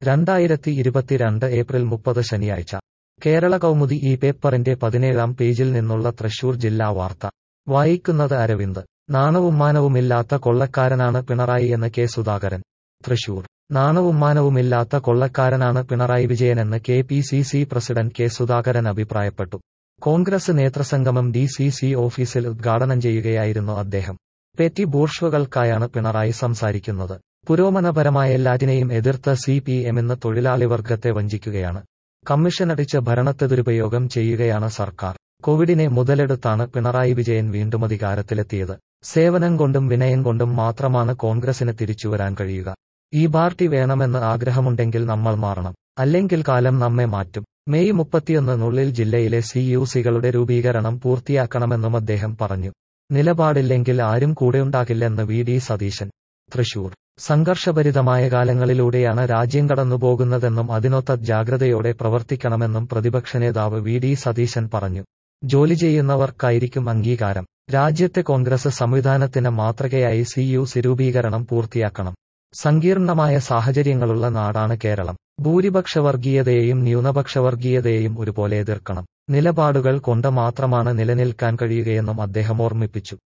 രണ്ടായിരത്തി ഇരുപത്തിരണ്ട് ഏപ്രിൽ മുപ്പത് ശനിയാഴ്ച കേരള കൗമുദി ഈ പേപ്പറിന്റെ പതിനേഴാം പേജിൽ നിന്നുള്ള തൃശൂർ ജില്ലാ വാർത്ത വായിക്കുന്നത് അരവിന്ദ് നാണവും മാനവുമില്ലാത്ത കൊള്ളക്കാരനാണ് പിണറായി എന്ന് കെ സുധാകരൻ തൃശൂർ നാണവും മാനവുമില്ലാത്ത കൊള്ളക്കാരനാണ് പിണറായി വിജയനെന്ന് K P C C president K Sudhakaran അഭിപ്രായപ്പെട്ടു കോൺഗ്രസ് നേതൃസംഗമം ഡി സി സി ഓഫീസിൽ ഉദ്ഘാടനം ചെയ്യുകയായിരുന്നു അദ്ദേഹം പെറ്റി ബൂർഷ്വകൾക്കായാണ് പിണറായി സംസാരിക്കുന്നത് പുരോഗമനപരമായ എല്ലാറ്റിനെയും എതിർത്ത് സി പി എമ്മിന്ന് തൊഴിലാളി വർഗത്തെ വഞ്ചിക്കുകയാണ് കമ്മീഷനടിച്ച് ഭരണത്തെ ദുരുപയോഗം ചെയ്യുകയാണ് സർക്കാർ കോവിഡിനെ മുതലെടുത്താണ് പിണറായി വിജയൻ വീണ്ടും അധികാരത്തിലെത്തിയത് സേവനം കൊണ്ടും വിനയം കൊണ്ടും മാത്രമാണ് കോൺഗ്രസിന് തിരിച്ചുവരാൻ കഴിയുക ഈ പാർട്ടി വേണമെന്ന് ആഗ്രഹമുണ്ടെങ്കിൽ നമ്മൾ മാറണം അല്ലെങ്കിൽ കാലം നമ്മെ മാറ്റും മെയ് മുപ്പത്തിയൊന്നിനുള്ളിൽ ജില്ലയിലെ സി യു സികളുടെ രൂപീകരണം പൂർത്തിയാക്കണമെന്നും അദ്ദേഹം പറഞ്ഞു നിലപാടില്ലെങ്കിൽ ആരും കൂടെയുണ്ടാകില്ലെന്ന് വി ഡി സതീശൻ തൃശൂർ സംഘർഷഭരിതമായ കാലങ്ങളിലൂടെയാണ് രാജ്യം കടന്നുപോകുന്നതെന്നും അതിനൊത്ത ജാഗ്രതയോടെ പ്രവർത്തിക്കണമെന്നും പ്രതിപക്ഷ നേതാവ് വി ഡി സതീശൻ പറഞ്ഞു ജോലി ചെയ്യുന്നവർക്കായിരിക്കും അംഗീകാരം രാജ്യത്തെ കോൺഗ്രസ് സംവിധാനത്തിന് മാതൃകയായി സി യു സി രൂപീകരണം പൂർത്തിയാക്കണം സങ്കീർണമായ സാഹചര്യങ്ങളുള്ള നാടാണ് കേരളം ഭൂരിപക്ഷ വർഗീയതയെയും ന്യൂനപക്ഷ വർഗീയതയെയും ഒരുപോലെ എതിർക്കണം നിലപാടുകൾ കൊണ്ട് മാത്രമാണ് നിലനിൽക്കാൻ കഴിയുകയെന്നും അദ്ദേഹം ഓർമ്മിപ്പിച്ചു